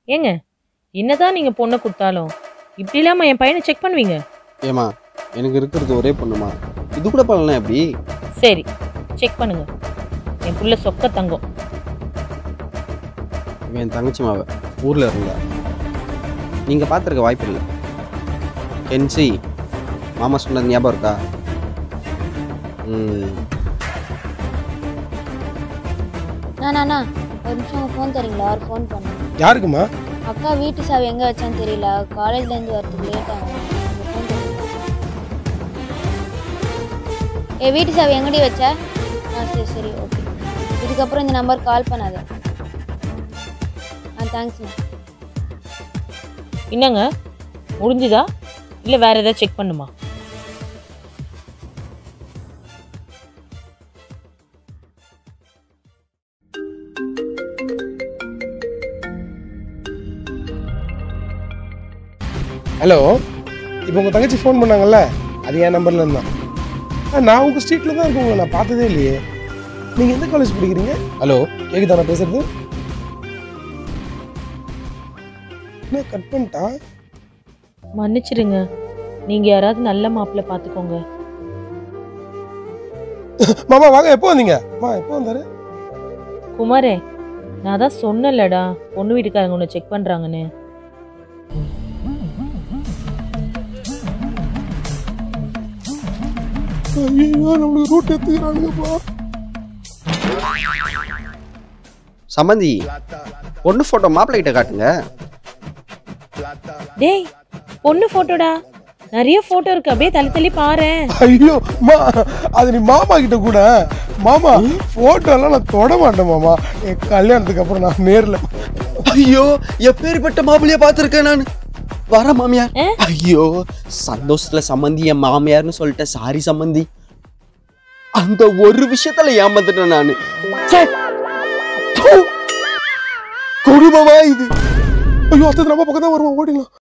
ஏங்க என்னதான் நீங்க பொண்ணை கொடுத்தாலும் இப்படி இல்லாம என் பையனை செக் பண்ணுவீங்க ஏமா எனக்கு இருக்கிறது ஒரே பொண்ணுமா இது கூட பண்ணலாம் எப்படி சரி செக் பண்ணுங்க என் புள்ள சொக்க தங்கம் இவன் என் தங்கச்சி மாவ ஊரில் இருந்தா நீங்கள் பார்த்துருக்க வாய்ப்பு இல்லை கென்சி மாமா சொன்னது ஞாபகம் இருக்கா ம் அண்ணா அண்ணா ஒரு நிமிஷம் ஃபோன் தரீங்களா ஒரு ஃபோன் பண்ணேன் யாருக்குமா அக்கா வீட்டு சாவி எங்கே வச்சான்னு தெரியல காலேஜ்லேருந்து வரதுக்கு லேட் ஆகும் உங்க phone தரீங்களா? ஏ வீட்டு சாவி எங்கடி வச்ச ஆ சரி சரி ஓகே இதுக்கப்புறம் இந்த நம்பர் கால் பண்ணாத ஆ தேங்க்ஸ்ண்ணா என்னங்க முடிஞ்சுதா இல்லை வேற ஏதாவது செக் பண்ணுமா ஹலோ இப்போ உங்கள் தங்கச்சி ஃபோன் பண்ணாங்கல்ல அது என் நம்பர்ல இருந்தான் ஆ நான் உங்கள் ஸ்ட்ரீட்டில் தான் இருக்கேன் உங்களை நான் பார்த்ததே இல்லையே நீங்கள் எந்த காலேஜ் படிக்கிறீங்க ஹலோ கேக்குதா நான் பேசுறது என்ன கட் பண்ணிட்டா மன்னிச்சிடுங்க நீங்க யாராவது நல்ல மாப்பிள்ளை பார்த்துக்கோங்க மாமா வாங்க எப்போ வந்தீங்க அம்மா எப்போ வந்தாரு குமாரே நான் தான் சொன்னேன்லடா பொண்ணு வீட்டுக்காரங்க உன்னை செக் பண்றாங்கன்னு ஐயோ நம்மளுக்கு ரூட் எடுத்துக்கிறானுங்கப்பா சம்மந்தி பொண்ணு ஃபோட்டோ மாப்பிள்ளை கிட்ட காட்டுங்க டேய் பொண்ணு போட்டோடா நிறைய போட்டோ இருக்கு அப்படியே தள்ளி தள்ளி பாரேன் ஐயோ மா அது நீ மாமா கிட்ட கூட மாமா போட்டோலாம் நான் தொட மாட்டேன் மாமா என் கல்யாணத்துக்கு அப்புறம் நான் நேர்ல ஐயோ எப்பேற்பட்ட மாப்பிள்ளைய பார்த்துருக்கேன் நான் வர மாமியார் ஆ? ஐயோ சந்தோஷத்துல சம்மந்தி என் மாமியார்னு சொல்லிட்டேன் சாரி சம்மந்தி அந்த ஒரு விஷயத்துல ஏமாந்துட்டேன் நானு ச்சே. தூ. கொடுமமா இது ஐயோ அத்தை நம்ம பக்கம் தான் வருவோம் ஓடிடலாம்